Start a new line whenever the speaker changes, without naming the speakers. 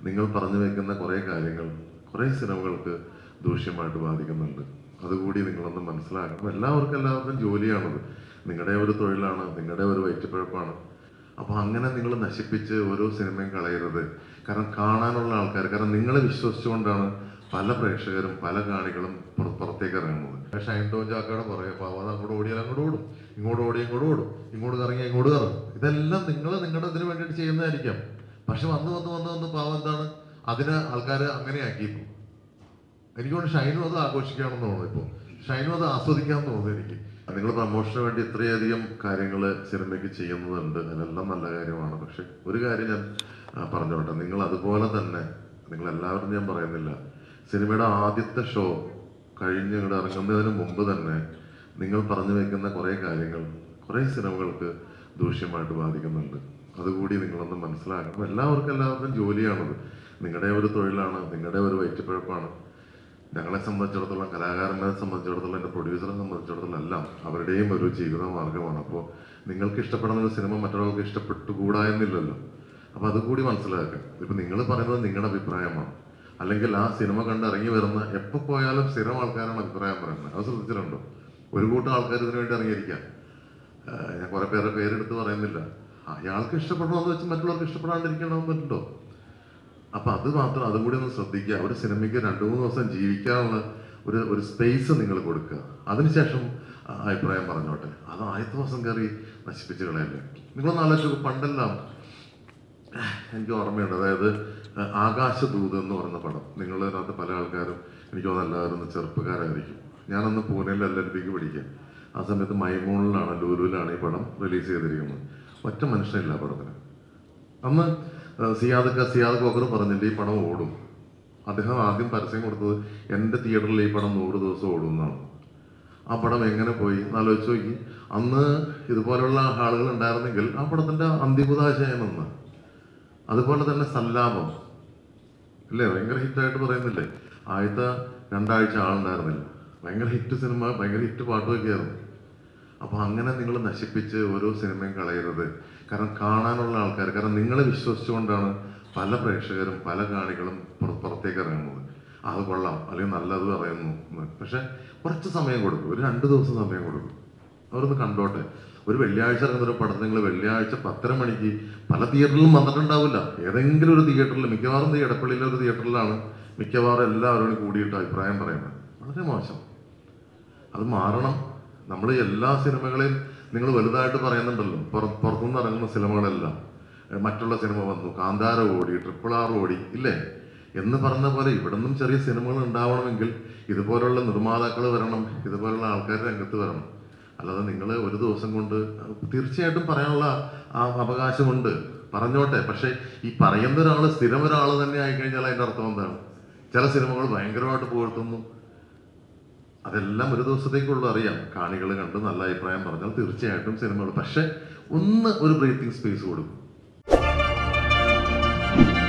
നിങ്ങൾ പറഞ്ഞു വെക്കുന്ന കുറേ കാര്യങ്ങൾ കുറേ സിനിമകൾക്ക് ദൂഷ്യമായിട്ട് ബാധിക്കുന്നുണ്ട് അതുകൂടി നിങ്ങളൊന്ന് മനസ്സിലാക്കണം എല്ലാവർക്കും എല്ലാവർക്കും ജോലിയാണത് നിങ്ങളുടെ ഒരു തൊഴിലാണ് നിങ്ങളുടെ ഒരു വയറ്റുപിഴപ്പാണ് അപ്പോൾ അങ്ങനെ നിങ്ങൾ നശിപ്പിച്ച് ഓരോ സിനിമയും കളയരുത് കാരണം കാണാനുള്ള ആൾക്കാർ കാരണം നിങ്ങളെ വിശ്വസിച്ചുകൊണ്ടാണ് പല പ്രേക്ഷകരും പല കാണികളും പുറ- പുറത്തേക്ക് ഇറങ്ങുന്നത് ഷൈൻ ടോൺ ചാക്കയുടെ പറയാം പാവം അത് അങ്ങോട്ട് ഓടിയാൽ അങ്ങോട്ട് ഓടും ഇങ്ങോട്ട് ഓടി ഇങ്ങോട്ട് ഓടും ഇങ്ങോട്ട് കറങ്ങി ഇങ്ങോട്ട് കറങ്ങും ഇതെല്ലാം നിങ്ങൾ നിങ്ങളുടെ ഇതിന് വേണ്ടിയിട്ട് ചെയ്യുന്നതായിരിക്കാം പക്ഷെ വന്ന് വന്ന് വന്ന് വന്ന് പാവം എന്താണ് അതിന് ആൾക്കാർ അങ്ങനെ ആക്കിയപ്പോൾ എനിക്കൊണ്ട് ഷൈനും അത് ആഘോഷിക്കാമെന്ന് തോന്നുന്നു ഇപ്പോൾ ഷൈനും അത് ആസ്വദിക്കാമെന്ന് തോന്നുന്നു എനിക്ക് നിങ്ങൾ പ്രമോഷന് വേണ്ടി ഇത്രയധികം കാര്യങ്ങൾ സിനിമയ്ക്ക് ചെയ്യുന്നതുണ്ട് അതിനെല്ലാം നല്ല കാര്യമാണ് പക്ഷെ ഒരു കാര്യം ഞാൻ ആ, പറഞ്ഞോട്ടെ നിങ്ങൾ അതുപോലെ തന്നെ നിങ്ങൾ എല്ലാവരും ഞാൻ പറയുന്നില്ല സിനിമയുടെ ആദ്യത്തെ ഷോ കഴിഞ്ഞ് ഇങ്ങോട്ട് ഇറങ്ങുന്നതിന് മുമ്പ് തന്നെ നിങ്ങൾ പറഞ്ഞു വെക്കുന്ന കുറേ കാര്യങ്ങൾ കുറേ സിനിമകൾക്ക് ദൂഷ്യമായിട്ട് ബാധിക്കുന്നുണ്ട് അതുകൂടി നിങ്ങളൊന്ന് മനസ്സിലാക്കണം എല്ലാവർക്കും എല്ലാവർക്കും ജോലിയാണത് നിങ്ങളുടെ ഒരു തൊഴിലാണ് നിങ്ങളുടെ ഒരു വയറ്റുപിഴപ്പാണ് ഞങ്ങളെ സംബന്ധിച്ചിടത്തോളം കലാകാരനെ സംബന്ധിച്ചിടത്തോളം എൻ്റെ പ്രൊഡ്യൂസറെ സംബന്ധിച്ചിടത്തോളം എല്ലാം അവരുടെയും ഒരു ജീവിത മാർഗമാണ് അപ്പോൾ നിങ്ങൾക്ക് ഇഷ്ടപ്പെടുന്ന ഒരു സിനിമ മറ്റൊരാൾക്ക് ഇഷ്ടപ്പെട്ടുകൂടാ എന്നില്ലല്ലോ അപ്പോൾ അതുകൂടി മനസ്സിലാക്കുക ഇപ്പം നിങ്ങൾ പറയുന്നത് നിങ്ങളുടെ അഭിപ്രായമാണ് അല്ലെങ്കിൽ ആ സിനിമ കണ്ട് ഇറങ്ങി വരുന്ന എപ്പോൾ പോയാലും സ്ഥിരം ആൾക്കാരാണ് അഭിപ്രായം പറയുന്നത് അത് ശ്രദ്ധിച്ചിട്ടുണ്ടോ ഒരു കൂട്ടം ആൾക്കാർ ഇതിനു വേണ്ടി ഇറങ്ങിയിരിക്കാം ആഹ് ഞാൻ കുറെ പേരുടെ പേരെടുത്ത് പറയുന്നില്ല അയാൾക്ക് ഇഷ്ടപ്പെടണമെന്ന് വെച്ച് മറ്റുള്ളവർക്ക് ഇഷ്ടപ്പെടാണ്ടിരിക്കണമെന്നുണ്ടോ അപ്പൊ അത് മാത്രം അതും കൂടി ഒന്ന് ശ്രദ്ധിക്കുക ഒരു സിനിമയ്ക്ക് രണ്ടു മൂന്ന് ദിവസം ജീവിക്കാനുള്ള ഒരു ഒരു സ്പേസ് നിങ്ങൾ കൊടുക്കുക അതിനുശേഷം ആ അഭിപ്രായം പറഞ്ഞോട്ടെ അത് ആദ്യത്തെ ദിവസം കയറി നശിപ്പിച്ച് കളയല്ലേ നിങ്ങളൊന്ന് ആലോചിച്ച് പണ്ടെല്ലാം എനിക്ക് ഓർമ്മയുണ്ട് അതായത് അഹ് ആകാശദൂത് എന്ന് പറയുന്ന പടം നിങ്ങളിതിനകത്ത് പല ആൾക്കാരും എനിക്ക് തോന്നുന്നു എല്ലാവരും ഒന്ന് ചെറുപ്പക്കാരായിരിക്കും ഞാനന്ന് പൂനെയിൽ എൽ എൽ ബിക്ക് പഠിക്കാം ആ സമയത്ത് മൈമൂണിലാണ് ലൂലുവിലാണ് ഈ പടം റിലീസ് ചെയ്തിരിക്കുന്നത് ഒറ്റ മനുഷ്യനില്ല ആ പടത്തിന് അന്ന് ഏഹ്, സിയാദ് ക- സിയാദ് കോക്കർ പറഞ്ഞിട്ട് ഈ പടം ഓടും അദ്ദേഹം ആദ്യം പരസ്യം കൊടുത്തത് എൻ്റെ തിയേറ്ററിൽ ഈ പടം നൂറ് ദിവസം ഓടും എന്നാണ് ആ പടം എങ്ങനെ പോയി എന്നാലോചിച്ച് നോക്കി അന്ന് ഇതുപോലുള്ള ആളുകൾ ഉണ്ടായിരുന്നെങ്കിൽ ആ പടത്തിന്റെ അന്തിമതാശയം നിന്ന് അതുപോലെ തന്നെ സല്ലാപം ഇല്ലേ ഭയങ്കര ഹിറ്റായിട്ട് പറയുന്നില്ലേ ആദ്യത്തെ രണ്ടാഴ്ച ആളുണ്ടായിരുന്നില്ല ഭയങ്കര ഹിറ്റ് സിനിമ ഭയങ്കര ഹിറ്റ് പാട്ടുമൊക്കെയായിരുന്നു അപ്പൊ അങ്ങനെ നിങ്ങൾ നശിപ്പിച്ച് ഓരോ സിനിമയും കളയരുത് കാരണം കാണാനുള്ള ആൾക്കാർ കാരണം നിങ്ങളെ വിശ്വസിച്ചുകൊണ്ടാണ് പല പ്രേക്ഷകരും പല കാണികളും പുറ- പുറത്തേക്ക് ഇറങ്ങുന്നത് അത് കൊള്ളാം അല്ലെങ്കിൽ നല്ലത് പറയുന്നു എന്ന്. പക്ഷെ കുറച്ച് സമയം കൊടുക്കും ഒരു രണ്ട് ദിവസം സമയം കൊടുക്കും അവരൊന്ന് കണ്ടോട്ടെ ഒരു വെള്ളിയാഴ്ച ഇറങ്ങുന്ന ഒരു പടം നിങ്ങൾ വെള്ളിയാഴ്ച പത്തര മണിക്ക് പല തിയേറ്ററിലും വന്നിട്ടുണ്ടാവില്ല ഏതെങ്കിലും ഒരു തിയേറ്ററിൽ മിക്കവാറും ഈ എടപ്പള്ളിയിലെ ഒരു തിയേറ്ററിലാണ് മിക്കവാറും എല്ലാവരും കൂടിയിട്ട് അഭിപ്രായം പറയുന്നത് വളരെ മോശം അത് മാറണം നമ്മൾ എല്ലാ സിനിമകളെയും നിങ്ങൾ വലുതായിട്ട് പറയുന്നുണ്ടല്ലോ പുറ പുറത്തുനിന്ന് ഇറങ്ങുന്ന സിനിമകളെല്ലാം ഏഹ് മറ്റുള്ള സിനിമ വന്നു കാന്താര ഓടി ട്രിപ്പിൾ ആർ ഓടി ഇല്ലേ എന്ന് പറഞ്ഞ പോലെ ഇവിടെ നിന്നും ചെറിയ സിനിമകൾ ഉണ്ടാവണമെങ്കിൽ ഇതുപോലുള്ള നിർമ്മാതാക്കൾ വരണം ഇതുപോലുള്ള ആൾക്കാർ രംഗത്ത് വരണം അല്ലാതെ നിങ്ങൾ ഒരു ദിവസം കൊണ്ട് തീർച്ചയായിട്ടും പറയാനുള്ള ആ അവകാശമുണ്ട് പറഞ്ഞോട്ടെ പക്ഷേ ഈ പറയുന്ന ഒരാൾ സ്ഥിരം ഒരാൾ തന്നെ ആയിക്കഴിഞ്ഞാൽ അതിൻ്റെ അർത്ഥം എന്താണ് ചില സിനിമകൾ ഭയങ്കരമായിട്ട് പുകഴ്ത്തുന്നു അതെല്ലാം ഒരു ദിവസത്തേക്കുള്ളൂ അറിയാം കാണികൾ കണ്ട് നല്ല അഭിപ്രായം പറഞ്ഞാൽ തീർച്ചയായിട്ടും സിനിമകൾ പക്ഷെ ഒന്ന് ഒരു ബ്രീത്തിങ് സ്പേസ് കൊടുക്കും